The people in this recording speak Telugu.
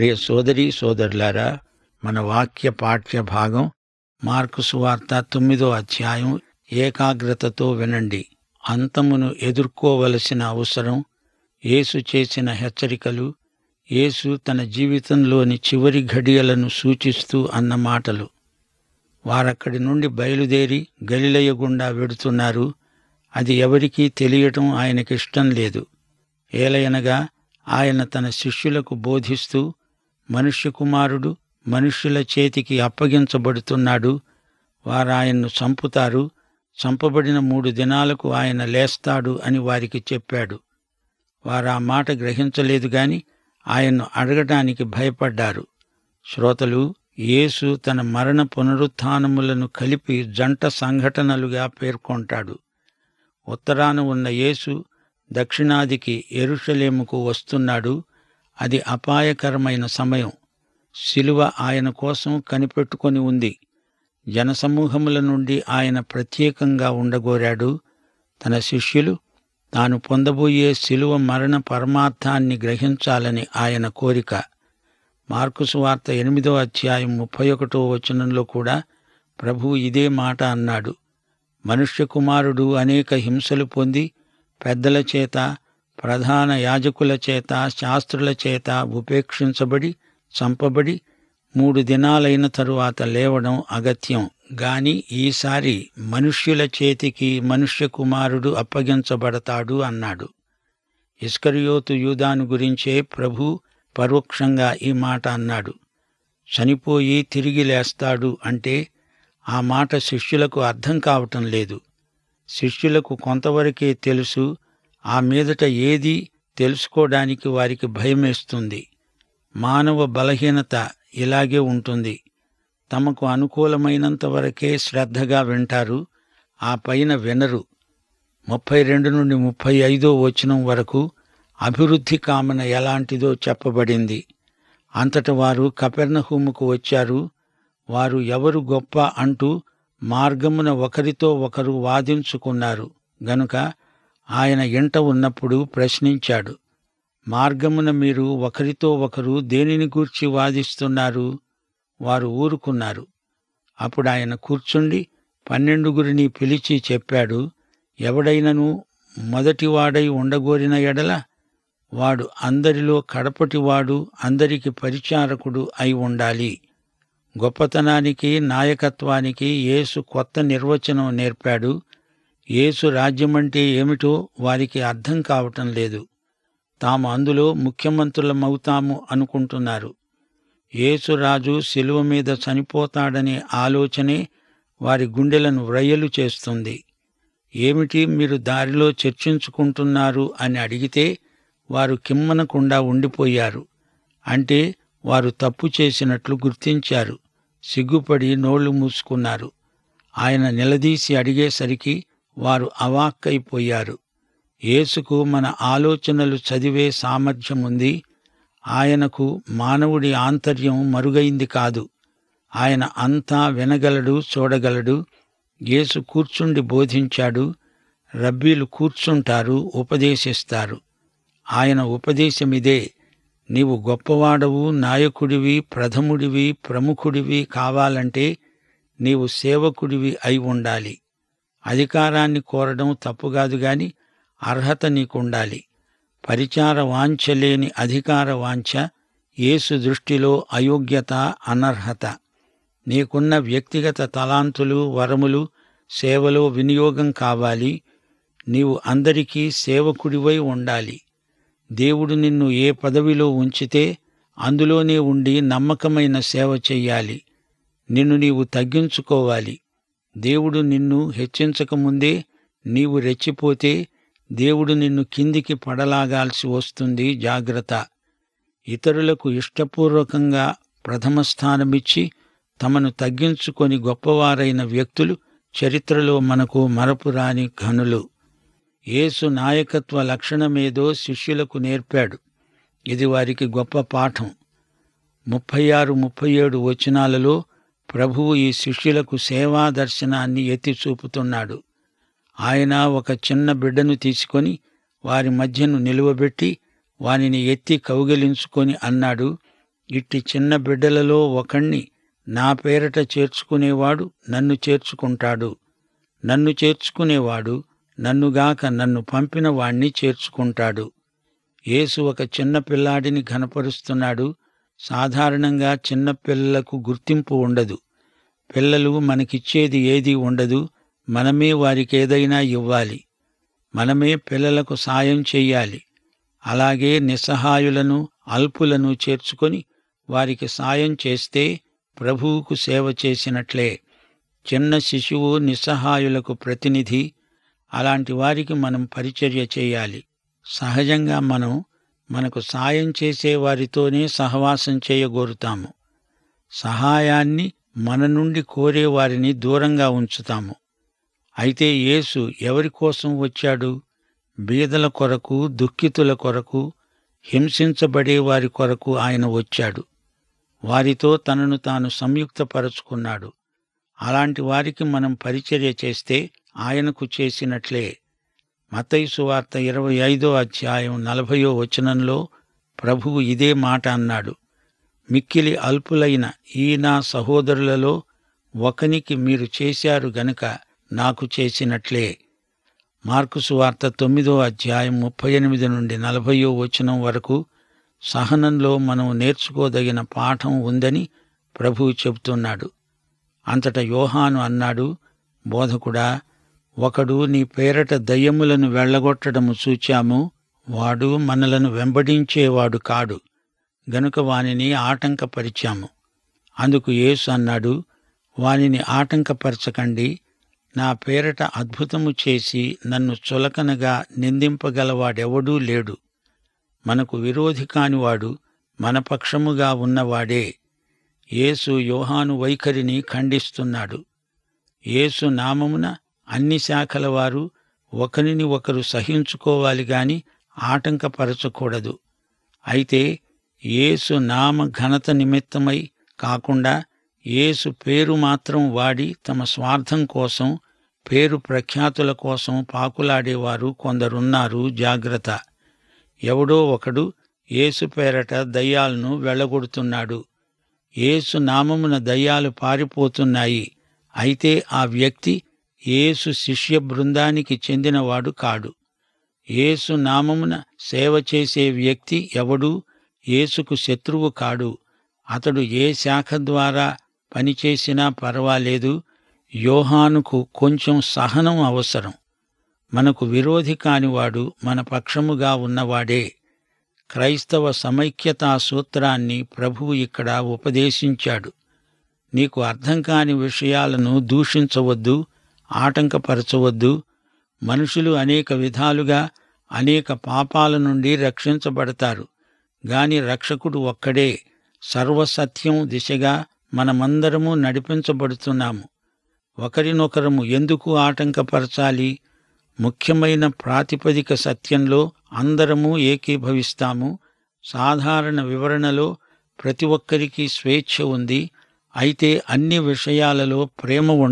ప్రియ సోదరి సోదరులారా మన వాక్య పాఠ్య భాగం మార్కు సువార్త తొమ్మిదో అధ్యాయం ఏకాగ్రతతో వినండి అంతమును ఎదుర్కోవలసిన అవసరం యేసు చేసిన హెచ్చరికలు యేసు తన జీవితంలోని చివరి ఘడియలను సూచిస్తూ అన్న మాటలు వారక్కడి నుండి బయలుదేరి గలిలయ గుండా వెడుతున్నారు అది ఎవరికీ తెలియటం ఆయనకిష్టం లేదు ఏలయనగా ఆయన తన శిష్యులకు బోధిస్తూ మనుష్య కుమారుడు మనుష్యుల చేతికి అప్పగించబడుతున్నాడు వారాయన్ను చంపుతారు చంపబడిన మూడు దినాలకు ఆయన లేస్తాడు అని వారికి చెప్పాడు వారా మాట గ్రహించలేదు గాని ఆయన్ను అడగటానికి భయపడ్డారు శ్రోతలు యేసు తన మరణ పునరుత్థానములను కలిపి జంట సంఘటనలుగా పేర్కొంటాడు ఉత్తరాన ఉన్న యేసు దక్షిణాదికి ఎరుషలేముకు వస్తున్నాడు అది అపాయకరమైన సమయం శిలువ ఆయన కోసం కనిపెట్టుకొని ఉంది జనసమూహముల నుండి ఆయన ప్రత్యేకంగా ఉండగోరాడు తన శిష్యులు తాను పొందబోయే శిలువ మరణ పరమార్థాన్ని గ్రహించాలని ఆయన కోరిక మార్కు సువార్త ఎనిమిదో అధ్యాయం ముప్పై ఒకటో వచనంలో కూడా ప్రభువు ఇదే మాట అన్నాడు మనుష్య కుమారుడు అనేక హింసలు పొంది పెద్దల చేత ప్రధాన యాజకుల చేత శాస్త్రుల చేత ఉపేక్షించబడి చంపబడి మూడు దినాలైన తరువాత లేవడం అగత్యం గాని ఈసారి మనుష్యుల చేతికి మనుష్య కుమారుడు అప్పగించబడతాడు అన్నాడు ఇస్కరియోతు యూదాను గురించే ప్రభు పరోక్షంగా ఈ మాట అన్నాడు చనిపోయి తిరిగి లేస్తాడు అంటే ఆ మాట శిష్యులకు అర్థం కావటం లేదు శిష్యులకు కొంతవరకే తెలుసు ఆ మీదట ఏది తెలుసుకోవడానికి వారికి భయమేస్తుంది మానవ బలహీనత ఇలాగే ఉంటుంది తమకు అనుకూలమైనంత వరకే శ్రద్ధగా వింటారు ఆ పైన వినరు ముప్పై రెండు నుండి ముప్పై ఐదో వచనం వరకు అభివృద్ధి కామన ఎలాంటిదో చెప్పబడింది అంతట వారు కపెర్నహూముకు వచ్చారు వారు ఎవరు గొప్ప అంటూ మార్గమున ఒకరితో ఒకరు వాదించుకున్నారు గనుక ఆయన ఇంట ఉన్నప్పుడు ప్రశ్నించాడు మార్గమున మీరు ఒకరితో ఒకరు దేనిని గూర్చి వాదిస్తున్నారు వారు ఊరుకున్నారు అప్పుడు ఆయన కూర్చుండి పన్నెండుగురిని పిలిచి చెప్పాడు ఎవడైనను మొదటివాడై ఉండగోరిన ఎడల వాడు అందరిలో కడపటివాడు అందరికి పరిచారకుడు అయి ఉండాలి గొప్పతనానికి నాయకత్వానికి యేసు కొత్త నిర్వచనం నేర్పాడు యేసు రాజ్యమంటే ఏమిటో వారికి అర్థం కావటం లేదు తాము అందులో ముఖ్యమంత్రులమవుతాము అనుకుంటున్నారు యేసురాజు శిలువ మీద చనిపోతాడనే ఆలోచనే వారి గుండెలను వ్రయ్యలు చేస్తుంది ఏమిటి మీరు దారిలో చర్చించుకుంటున్నారు అని అడిగితే వారు కిమ్మనకుండా ఉండిపోయారు అంటే వారు తప్పు చేసినట్లు గుర్తించారు సిగ్గుపడి నోళ్లు మూసుకున్నారు ఆయన నిలదీసి అడిగేసరికి వారు అవాక్కైపోయారు యేసుకు మన ఆలోచనలు చదివే సామర్థ్యముంది ఆయనకు మానవుడి ఆంతర్యం మరుగైంది కాదు ఆయన అంతా వినగలడు చూడగలడు యేసు కూర్చుండి బోధించాడు రబ్బీలు కూర్చుంటారు ఉపదేశిస్తారు ఆయన ఉపదేశమిదే నీవు గొప్పవాడవు నాయకుడివి ప్రథముడివి ప్రముఖుడివి కావాలంటే నీవు సేవకుడివి అయి ఉండాలి అధికారాన్ని కోరడం తప్పుగాదు గాని అర్హత నీకుండాలి పరిచార వాంఛ లేని అధికార వాంఛ యేసు దృష్టిలో అయోగ్యత అనర్హత నీకున్న వ్యక్తిగత తలాంతులు వరములు సేవలో వినియోగం కావాలి నీవు అందరికీ సేవకుడివై ఉండాలి దేవుడు నిన్ను ఏ పదవిలో ఉంచితే అందులోనే ఉండి నమ్మకమైన సేవ చెయ్యాలి నిన్ను నీవు తగ్గించుకోవాలి దేవుడు నిన్ను హెచ్చించకముందే నీవు రెచ్చిపోతే దేవుడు నిన్ను కిందికి పడలాగాల్సి వస్తుంది జాగ్రత్త ఇతరులకు ఇష్టపూర్వకంగా ప్రథమ స్థానమిచ్చి తమను తగ్గించుకొని గొప్పవారైన వ్యక్తులు చరిత్రలో మనకు మరపురాని ఘనులు యేసు నాయకత్వ లక్షణమేదో శిష్యులకు నేర్పాడు ఇది వారికి గొప్ప పాఠం ముప్పై ఆరు ముప్పై ఏడు వచనాలలో ప్రభువు ఈ శిష్యులకు సేవా దర్శనాన్ని ఎత్తి చూపుతున్నాడు ఆయన ఒక చిన్న బిడ్డను తీసుకొని వారి మధ్యను నిలువబెట్టి వానిని ఎత్తి కౌగిలించుకొని అన్నాడు ఇట్టి చిన్న బిడ్డలలో ఒకణ్ణి నా పేరట చేర్చుకునేవాడు నన్ను చేర్చుకుంటాడు నన్ను చేర్చుకునేవాడు నన్నుగాక నన్ను పంపిన వాణ్ణి చేర్చుకుంటాడు యేసు ఒక చిన్న పిల్లాడిని ఘనపరుస్తున్నాడు సాధారణంగా చిన్న పిల్లలకు గుర్తింపు ఉండదు పిల్లలు మనకిచ్చేది ఏదీ ఉండదు మనమే వారికి ఏదైనా ఇవ్వాలి మనమే పిల్లలకు సాయం చెయ్యాలి అలాగే నిస్సహాయులను అల్పులను చేర్చుకొని వారికి సాయం చేస్తే ప్రభువుకు సేవ చేసినట్లే చిన్న శిశువు నిస్సహాయులకు ప్రతినిధి అలాంటి వారికి మనం పరిచర్య చేయాలి సహజంగా మనం మనకు సాయం చేసే వారితోనే సహవాసం చేయగోరుతాము సహాయాన్ని మన నుండి కోరే వారిని దూరంగా ఉంచుతాము అయితే యేసు ఎవరి కోసం వచ్చాడు బీదల కొరకు దుఃఖితుల కొరకు హింసించబడే వారి కొరకు ఆయన వచ్చాడు వారితో తనను తాను సంయుక్తపరచుకున్నాడు అలాంటి వారికి మనం పరిచర్య చేస్తే ఆయనకు చేసినట్లే మతైసు వార్త ఇరవై ఐదో అధ్యాయం నలభయో వచనంలో ప్రభువు ఇదే మాట అన్నాడు మిక్కిలి అల్పులైన ఈ నా సహోదరులలో ఒకనికి మీరు చేశారు గనుక నాకు చేసినట్లే మార్కు సువార్త తొమ్మిదో అధ్యాయం ముప్పై ఎనిమిది నుండి నలభయో వచనం వరకు సహనంలో మనం నేర్చుకోదగిన పాఠం ఉందని ప్రభువు చెబుతున్నాడు అంతట యోహాను అన్నాడు బోధకుడా ఒకడు నీ పేరట దయ్యములను వెళ్ళగొట్టడము చూచాము వాడు మనలను వెంబడించేవాడు కాడు గనుక వానిని ఆటంకపరిచాము అందుకు యేసు అన్నాడు వానిని ఆటంకపరచకండి నా పేరట అద్భుతము చేసి నన్ను చులకనగా నిందింపగలవాడెవడూ లేడు మనకు విరోధి కానివాడు మన పక్షముగా ఉన్నవాడే యేసు యోహాను వైఖరిని ఖండిస్తున్నాడు యేసు నామమున అన్ని శాఖల వారు ఒకరిని ఒకరు సహించుకోవాలి గాని ఆటంకపరచకూడదు అయితే యేసు నామ ఘనత నిమిత్తమై కాకుండా యేసు పేరు మాత్రం వాడి తమ స్వార్థం కోసం పేరు ప్రఖ్యాతుల కోసం పాకులాడేవారు కొందరున్నారు జాగ్రత్త ఎవడో ఒకడు యేసు పేరట దయ్యాలను వెళ్ళగొడుతున్నాడు యేసు నామమున దయ్యాలు పారిపోతున్నాయి అయితే ఆ వ్యక్తి యేసు శిష్య బృందానికి చెందినవాడు కాడు యేసు నామమున సేవ చేసే వ్యక్తి ఎవడూ యేసుకు శత్రువు కాడు అతడు ఏ శాఖ ద్వారా పనిచేసినా పర్వాలేదు యోహానుకు కొంచెం సహనం అవసరం మనకు విరోధి కానివాడు మన పక్షముగా ఉన్నవాడే క్రైస్తవ సమైక్యతా సూత్రాన్ని ప్రభువు ఇక్కడ ఉపదేశించాడు నీకు అర్థం కాని విషయాలను దూషించవద్దు ఆటంకపరచవద్దు మనుషులు అనేక విధాలుగా అనేక పాపాల నుండి రక్షించబడతారు గాని రక్షకుడు ఒక్కడే సర్వసత్యం దిశగా మనమందరము నడిపించబడుతున్నాము ఒకరినొకరము ఎందుకు ఆటంకపరచాలి ముఖ్యమైన ప్రాతిపదిక సత్యంలో అందరము ఏకీభవిస్తాము సాధారణ వివరణలో ప్రతి ఒక్కరికి స్వేచ్ఛ ఉంది అయితే అన్ని విషయాలలో ప్రేమ